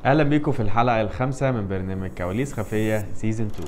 اهلا بيكم في الحلقه الخامسه من برنامج كواليس خفيه سيزون 2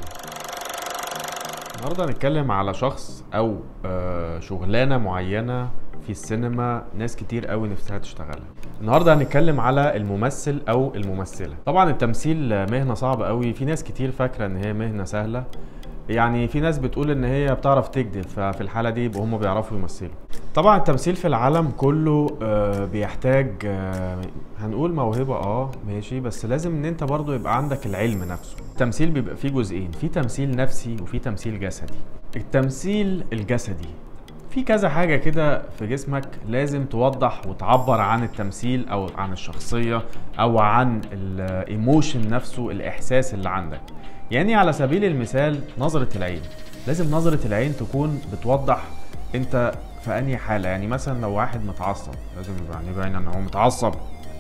النهارده هنتكلم على شخص او آه، شغلانه معينه في السينما ناس كتير قوي نفسها تشتغلها النهارده هنتكلم على الممثل او الممثله طبعا التمثيل مهنه صعبه قوي في ناس كتير فاكره ان هي مهنه سهله يعني في ناس بتقول ان هي بتعرف تكذب ففي الحاله دي يبقوا هم بيعرفوا يمثلوا طبعا التمثيل في العالم كله آه، بيحتاج آه، هنقول موهبه اه ماشي بس لازم ان انت برضو يبقى عندك العلم نفسه التمثيل بيبقى فيه جزئين في تمثيل نفسي وفي تمثيل جسدي التمثيل الجسدي في كذا حاجة كده في جسمك لازم توضح وتعبر عن التمثيل أو عن الشخصية أو عن الايموشن نفسه الإحساس اللي عندك يعني على سبيل المثال نظرة العين لازم نظرة العين تكون بتوضح أنت في أنهي حالة يعني مثلا لو واحد متعصب لازم يبقى يعني باين إن هو متعصب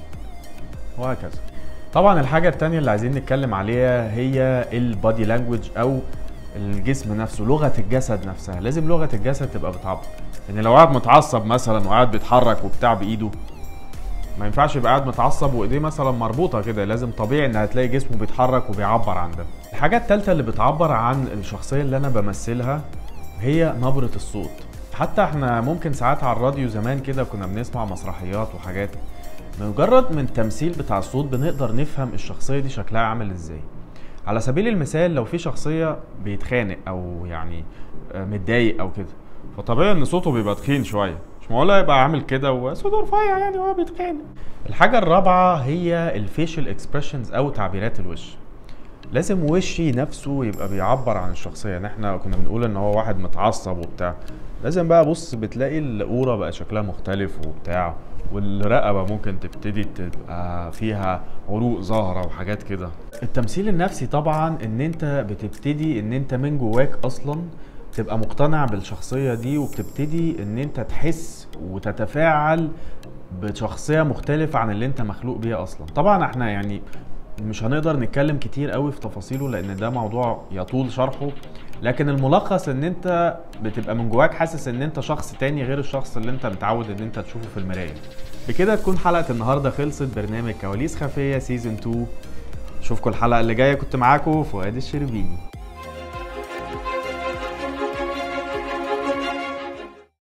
وهكذا طبعا الحاجة التانية اللي عايزين نتكلم عليها هي البادي لانجوج أو الجسم نفسه لغه الجسد نفسها لازم لغه الجسد تبقى بتعبر ان لو قاعد متعصب مثلا وقاعد بيتحرك وبتاع بايده ما ينفعش يبقى قاعد متعصب وايديه مثلا مربوطه كده لازم طبيعي ان هتلاقي جسمه بيتحرك وبيعبر عن ده الحاجه الثالثه اللي بتعبر عن الشخصيه اللي انا بمثلها هي نبره الصوت حتى احنا ممكن ساعات على الراديو زمان كده كنا بنسمع مسرحيات وحاجات مجرد من التمثيل بتاع الصوت بنقدر نفهم الشخصيه دي شكلها عامل ازاي على سبيل المثال لو في شخصيه بيتخانق او يعني آه، متضايق او كده فطبيعي ان صوته بيبقى تخين شويه مش معقول يبقى عامل كده وصوته رفيع يعني وهو بيتخانق الحاجه الرابعه هي الفيشل اكسبريشنز او تعبيرات الوش لازم وشي نفسه يبقى بيعبر عن الشخصيه يعني احنا كنا بنقول ان هو واحد متعصب وبتاع لازم بقى بص بتلاقي القوره بقى شكلها مختلف وبتاع والرقبه ممكن تبتدي تبقى فيها عروق ظاهره وحاجات كده التمثيل النفسي طبعا ان انت بتبتدي ان انت من جواك اصلا تبقى مقتنع بالشخصيه دي وبتبتدي ان انت تحس وتتفاعل بشخصيه مختلفه عن اللي انت مخلوق بيها اصلا طبعا احنا يعني مش هنقدر نتكلم كتير قوي في تفاصيله لان ده موضوع يطول شرحه لكن الملخص ان انت بتبقى من جواك حاسس ان انت شخص تاني غير الشخص اللي انت متعود ان انت تشوفه في المرايه بكده تكون حلقه النهارده خلصت برنامج كواليس خفيه سيزون 2 اشوفكم الحلقه اللي جايه كنت معاكم فؤاد الشربيني